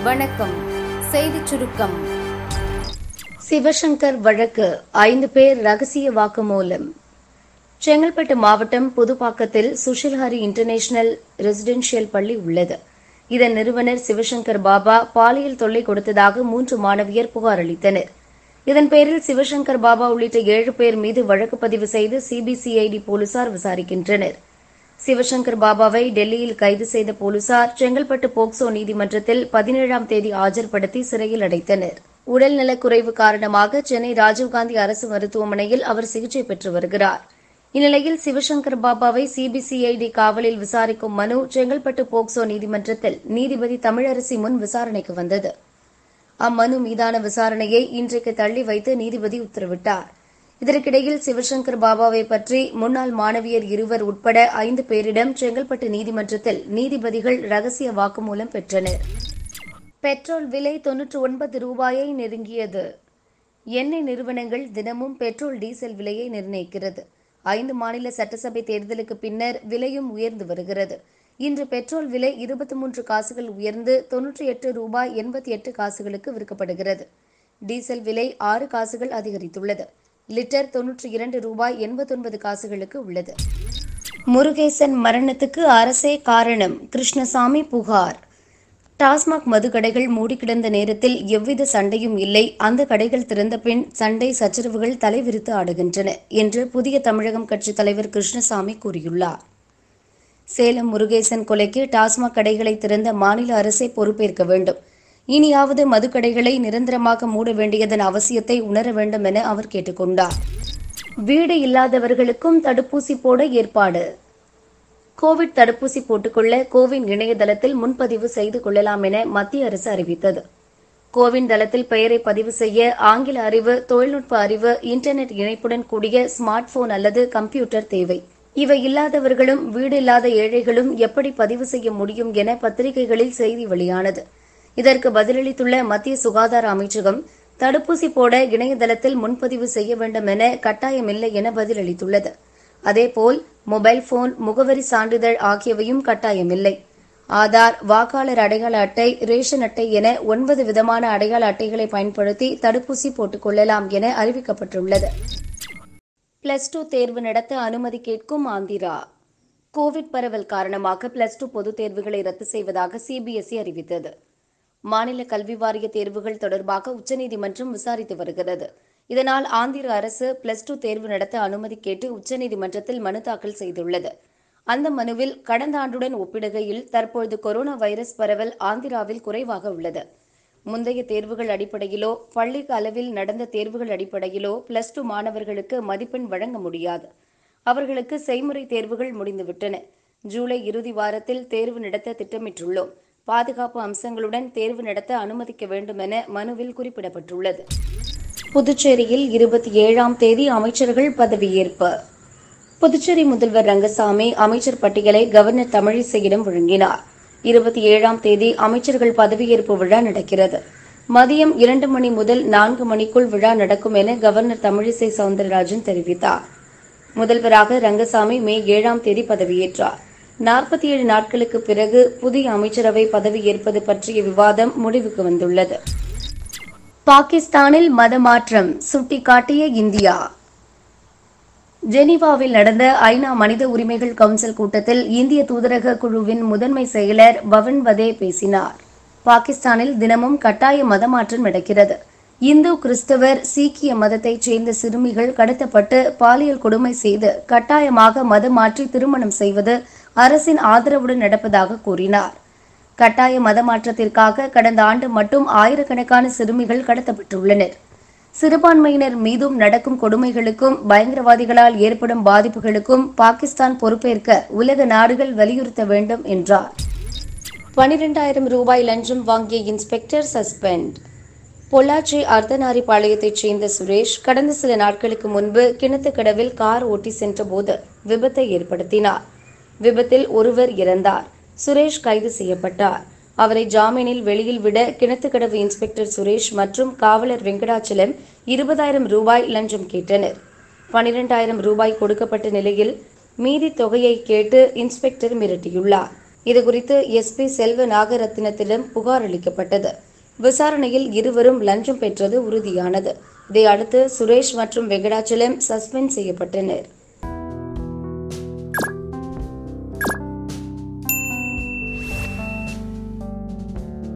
வணக்கம் செய்திச் சுருக்கம் சிவசங்கர் வழக்கு ஐந்து பேர் ரகசிய வாக்குமூலம் செங்கல்பட்டு மாவட்டம் புதுப்பாக்கத்தில் சுஷில்ஹரி இன்டர்நேஷனல் ரெசிடென்ஷியல் பள்ளி உள்ளது இதன் நிறுவனர் சிவசங்கர் பாபா பாலியல் தொல்லை கொடுத்ததாக மூன்று மாணவியர் புகார் அளித்தனர் இதன் பேரில் சிவசங்கர் பாபா உள்ளிட்ட ஏழு பேர் மீது வழக்கு பதிவு செய்து சிபிசிஐடி போலீசார் விசாரிக்கின்றனர் சிவசங்கர் பாபாவை டெல்லியில் கைது செய்த போலீசார் செங்கல்பட்டு போக்சோ நீதிமன்றத்தில் பதினேழாம் தேதி ஆஜர்படுத்தி சிறையில் அடைத்தனர் உடல்நலக்குறைவு காரணமாக சென்னை ராஜீவ்காந்தி அரசு மருத்துவமனையில் அவர் சிகிச்சை பெற்று வருகிறார் இந்நிலையில் சிவசங்கர் பாபாவை சிபிசிஐடி காவலில் விசாரிக்கும் மனு செங்கல்பட்டு போக்சோ நீதிமன்றத்தில் நீதிபதி தமிழரசி முன் விசாரணைக்கு வந்தது அம்மனு மீதான விசாரணையை இன்றைக்கு தள்ளி வைத்து நீதிபதி உத்தரவிட்டார் இதற்கிடையில் சிவசங்கர் பாபாவை பற்றி முன்னாள் மாணவியர் இருவர் உட்பட ஐந்து பேரிடம் செங்கல்பட்டு நீதிமன்றத்தில் நீதிபதிகள் ரகசிய வாக்குமூலம் பெற்றனர் பெட்ரோல் விலை தொன்னூற்று ஒன்பது ரூபாயை நெருங்கியது எண்ணெய் நிறுவனங்கள் தினமும் பெட்ரோல் டீசல் விலையை நிர்ணயிக்கிறது ஐந்து மாநில சட்டசபை தேர்தலுக்கு பின்னர் விலையும் உயர்ந்து வருகிறது இன்று பெட்ரோல் விலை இருபத்தி மூன்று காசுகள் உயர்ந்து தொன்னூற்றி எட்டு ரூபாய் எண்பத்தி எட்டு காசுகளுக்கு விற்கப்படுகிறது டீசல் விலை ஆறு காசுகள் அதிகரித்துள்ளது லிட்டர் தொன்னூற்றி இரண்டு ரூபாய் எண்பத்தொன்பது காசுகளுக்கு உள்ளது முருகேசன் மரணத்துக்கு அரசே காரணம் கிருஷ்ணசாமி புகார் டாஸ்மாக் மதுக்கடைகள் மூடி கிடந்த நேரத்தில் எவ்வித சண்டையும் இல்லை அந்த கடைகள் திறந்த பின் சண்டை சச்சரவுகள் தலைவிரித்து ஆடுகின்றன என்று புதிய தமிழகம் கட்சித் தலைவர் கிருஷ்ணசாமி கூறியுள்ளார் சேலம் முருகேசன் கொலைக்கு டாஸ்மாக் கடைகளை திறந்த மாநில அரசே பொறுப்பேற்க வேண்டும் இனியாவது மதுக்கடைகளை நிரந்தரமாக மூட வேண்டியதன் அவசியத்தை உணர வேண்டும் என அவர் கேட்டுக்கொண்டார் வீடு இல்லாதவர்களுக்கும் தடுப்பூசி போட ஏற்பாடு கோவிட் தடுப்பூசி போட்டுக்கொள்ள கோவின் இணையதளத்தில் முன்பதிவு செய்து கொள்ளலாம் என மத்திய அரசு அறிவித்தது கோவின் தளத்தில் பெயரை பதிவு செய்ய ஆங்கில அறிவு தொழில்நுட்ப அறிவு இன்டர்நெட் இணைப்புடன் கூடிய ஸ்மார்ட் போன் அல்லது கம்ப்யூட்டர் தேவை இவை இல்லாதவர்களும் வீடு இல்லாத ஏழைகளும் எப்படி பதிவு செய்ய முடியும் என பத்திரிகைகளில் செய்தி வெளியானது இதற்கு பதிலளித்துள்ள மத்திய சுகாதார அமைச்சகம் தடுப்பூசி போட இணையதளத்தில் முன்பதிவு செய்ய வேண்டும் என கட்டாயமில்லை என பதிலளித்துள்ளது அதேபோல் மொபைல் போன் முகவரி சான்றிதழ் ஆகியவையும் கட்டாயமில்லை ஆதார் வாக்காளர் அடையாள அட்டை ரேஷன் அட்டை என ஒன்பது விதமான அடையாள அட்டைகளை பயன்படுத்தி தடுப்பூசி போட்டுக் கொள்ளலாம் என அறிவிக்கப்பட்டுள்ளது பிளஸ் டூ தேர்வு நடத்த அனுமதி கேட்கும் ஆந்திரா கோவிட் பரவல் காரணமாக பிளஸ் டூ பொதுத் தேர்வுகளை ரத்து செய்வதாக சிபிஎஸ்இ அறிவித்தது மாநில கல்வி வாரிய தேர்வுகள் தொடர்பாக உச்சநீதிமன்றம் விசாரித்து வருகிறது இதனால் ஆந்திர அரசு பிளஸ் டூ தேர்வு நடத்த அனுமதி கேட்டு உச்சநீதிமன்றத்தில் மனு தாக்கல் செய்துள்ளது அந்த மனுவில் கடந்த ஆண்டுடன் ஒப்பிடுகையில் தற்பொழுது கொரோனா வைரஸ் பரவல் ஆந்திராவில் குறைவாக உள்ளது முந்தைய தேர்வுகள் அடிப்படையிலோ பள்ளி அளவில் நடந்த தேர்வுகள் அடிப்படையிலோ பிளஸ் டூ மாணவர்களுக்கு மதிப்பெண் வழங்க முடியாது அவர்களுக்கு செய்முறை தேர்வுகள் முடிந்துவிட்டன ஜூலை இறுதி வாரத்தில் தேர்வு நடத்த திட்டமிட்டுள்ளோம் பாதுகாப்பு அம்சங்களுடன் தேர்வு நடத்த அனுமதிக்க வேண்டும் என மனுவில் குறிப்பிடப்பட்டுள்ளது புதுச்சேரியில் இருபத்தி ஏழாம் தேதி அமைச்சர்கள் பதவியேற்பு புதுச்சேரி முதல்வர் ரங்கசாமி அமைச்சர் பட்டியலை கவர்னர் தமிழிசையிடம் வழங்கினார் இருபத்தி ஏழாம் தேதி அமைச்சர்கள் பதவியேற்பு விழா நடக்கிறது மதியம் இரண்டு மணி முதல் நான்கு மணிக்குள் விழா நடக்கும் என கவர்னர் தமிழிசை சவுந்தரராஜன் தெரிவித்தார் முதல்வராக ரங்கசாமி மே ஏழாம் தேதி பதவியேற்றார் நாற்பத்தி ஏழு நாட்களுக்கு பிறகு புதிய அமைச்சரவை பதவியேற்பது பற்றிய விவாதம் முடிவுக்கு வந்துள்ளது பாகிஸ்தானில் மதமாற்றம் சுட்டிக்காட்டிய இந்தியா ஜெனீவாவில் நடந்த ஐநா மனித உரிமைகள் கவுன்சில் கூட்டத்தில் இந்திய தூதரக குழுவின் முதன்மை செயலர் பவன் வதே பேசினார் பாகிஸ்தானில் தினமும் கட்டாய மதமாற்றம் நடக்கிறது இந்து கிறிஸ்தவர் சீக்கிய மதத்தைச் சேர்ந்த சிறுமிகள் கடத்தப்பட்டு பாலியல் கொடுமை செய்து கட்டாயமாக மதம் மாற்றி திருமணம் செய்வது அரசின் ஆதரவுடன் நடப்பதாக கூறினார் கட்டாய மதமாற்றத்திற்காக கடந்த ஆண்டு மட்டும் ஆயிரக்கணக்கான சிறுமிகள் கடத்தப்பட்டுள்ளனர் சிறுபான்மையினர் மீதும் நடக்கும் கொடுமைகளுக்கும் பயங்கரவாதிகளால் ஏற்படும் பாதிப்புகளுக்கும் பாகிஸ்தான் பொறுப்பேற்க உலக நாடுகள் வலியுறுத்த வேண்டும் என்றார் பனிரெண்டாயிரம் ரூபாய் லஞ்சம் வாங்கிய இன்ஸ்பெக்டர் சஸ்பெண்ட் பொள்ளாச்சி அர்த்தநாரிபாளையத்தைச் சேர்ந்த சுரேஷ் கடந்த சில நாட்களுக்கு முன்பு கிணத்துக்கடவில் கார் ஓட்டி சென்றபோது விபத்தை ஏற்படுத்தினார் விபத்தில் ஒருவர் இறந்தார் சுரேஷ் கைது செய்யப்பட்டார் அவரை ஜாமீனில் வெளியில் விட கிணத்துக்கடவு இன்ஸ்பெக்டர் சுரேஷ் மற்றும் காவலர் வெங்கடாச்சலம் இருபதாயிரம் ரூபாய் லஞ்சம் கேட்டனர் பனிரெண்டாயிரம் ரூபாய் கொடுக்கப்பட்ட நிலையில் மீதி தொகையை கேட்டு இன்ஸ்பெக்டர் மிரட்டியுள்ளார் இதுகுறித்து எஸ்பி செல்வ நாகரத்தினத்திடம் புகார் அளிக்கப்பட்டது விசாரணையில் இருவரும் லஞ்சம் பெற்றது உறுதியானது இதையடுத்து சுரேஷ் மற்றும் வெங்கடாச்சலம் சஸ்பெண்ட் செய்யப்பட்டனர்